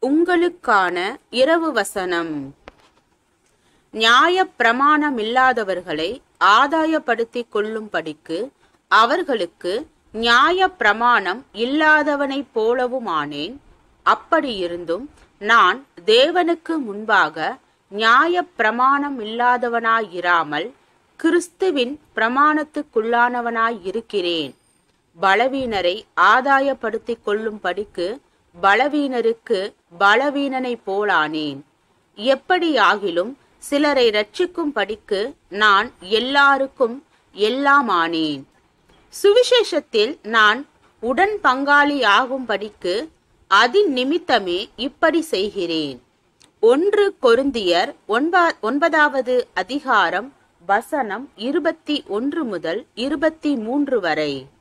உங்களுக்கான இரவு வசனம் நியாய பிரமாணமில்லாதவர்களை ஆதாயப்படுத்திக் கொள்ளும்படிக்கு அவர்களுக்கு நியாய பிரமாணம் இல்லாதவனைப் போலவுமானேன் அப்படியிருந்தும் நான் தேவனுக்கு முன்பாக நியாய பிரமாணம் இல்லாதவனாயிராமல் கிறிஸ்துவின் பிரமாணத்துக்குள்ளானவனாயிருக்கிறேன் பலவீனரை ஆதாயப்படுத்திக் கொள்ளும்படிக்கு பலவீனருக்கு பலவீனனைப் போலானேன் எப்படியாகிலும் சிலரை ரட்சிக்கும் படிக்கு நான் எல்லாருக்கும் எல்லாமானேன் சுவிசேஷத்தில் நான் உடன் பங்காளி ஆகும்படிக்கு அதின் நிமித்தமே இப்படி செய்கிறேன் ஒன்று கொருந்தியர் ஒன்பா ஒன்பதாவது அதிகாரம் வசனம் இருபத்தி ஒன்று முதல் இருபத்தி மூன்று வரை